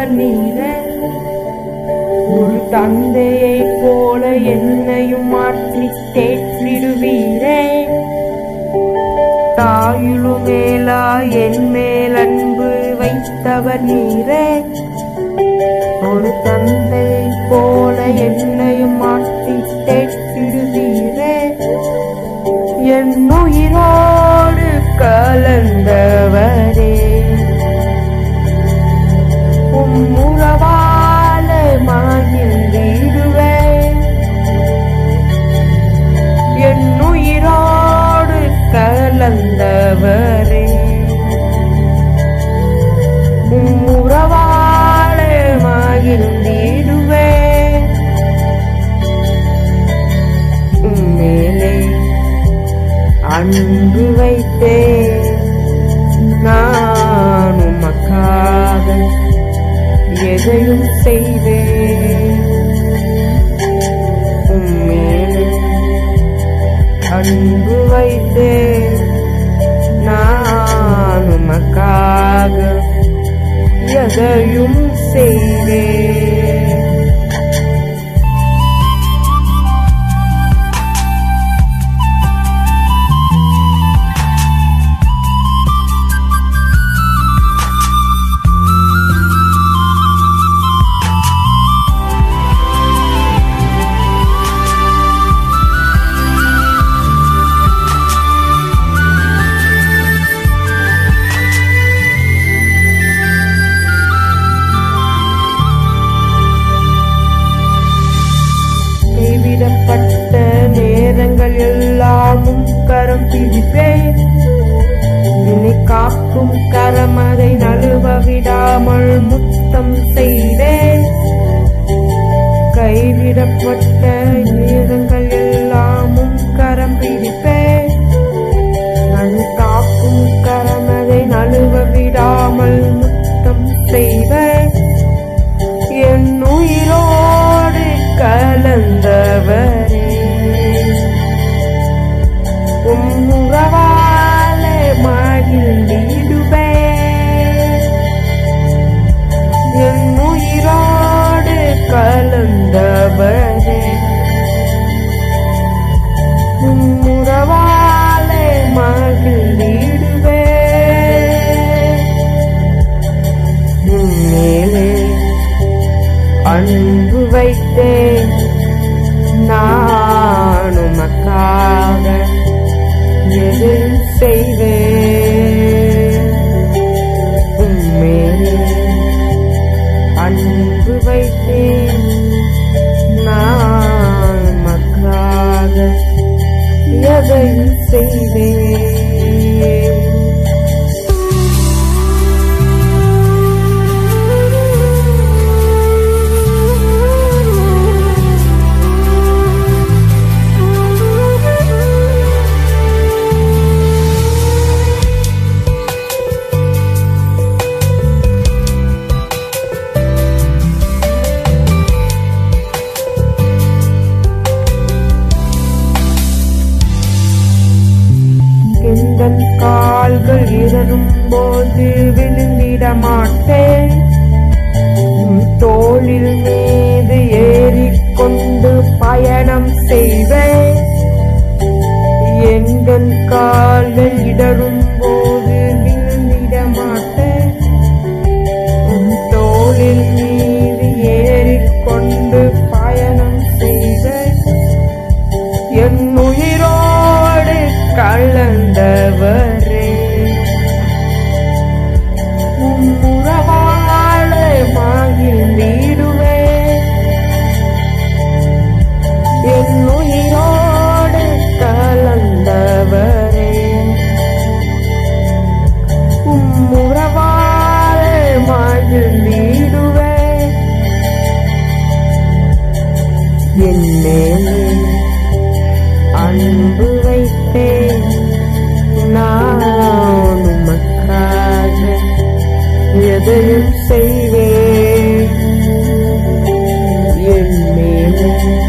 வைத்தவர் நீரே ஒரு தந்தையை போல என்னையும் மாற்றி தேற்றிடுவீரே தாயுளு மேலா என் மேல் அன்பு வைத்தவர் நீரே ஒரு தந்தை போல என்னையும் மாற்றி தேற்றிடுவீரே என் உயிரோடு கலந்தவரே உம் உறவால மகிழ்ந்திடுவே என் உயிரோடு கலந்தவரே உம் உறவால மகிழ்ந்திடுவே உம் மேலே அன்பு வைத்தே நான் உமக்காக எதையும் செய்வேன் உம்மேலே அன்பு வைத்தே நான் உமக்காக எதையும் செய்வேன் கைவிடப்பட்ட நேரங்கள் எல்லாமும் கரம் பிடிப்பேன் என்னை காக்கும் கரம் அதை நழுவ விடாமல் முத்தம் செய்தேன் கைவிடப்பட்ட நேரங்கள் எல்லாமும் கரம் பிடிப்பேன் நான் காக்கும் கரம் அதை நழுவ விடாமல் முத்தம் செய்வேன் என் உயிரோடு கலந்தவரே உம் உறவாலே மகிழ்ந்திடுவே என் உயிரோடு கலந்தவரே உம் உறவாலே மகிழ்ந்திடுவே உம் மேலே அன்பு வைத்தேன் நான் உமக்காக எதில் செய்வேன் உம்மேலே அன்பு வைத்தேன் நான் உமக்காக எதையும் செய்வேன் எந்தன் கால்கள் இடரும் போது விழுந்திட மாட்டேன் உம் தோளில் மீது ஏறிக்கொண்டு பயணம் செய்வேன் எங்கள் கால்கள் இடரும் போது விழுந்திட மாட்டேன் உம் தோளில் மீது ஏறிக்கொண்டு பயணம் செய்வேன் என் உயிரோடு கலந்தவரே உம் உறவாள மகிழ்ந்திடுவே என் உயிரோடு கலந்தவரே உம் உறவாள மகிழ்ந்திடுவே என் மேலே அன்பு வைத்தேன் நான் உமக்காக எதையும் செய்வேன் என் மேலே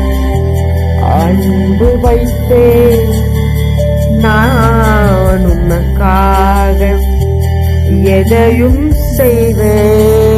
அன்பு வைத்தேன் நான் உமக்காக எதையும் செய்வேன்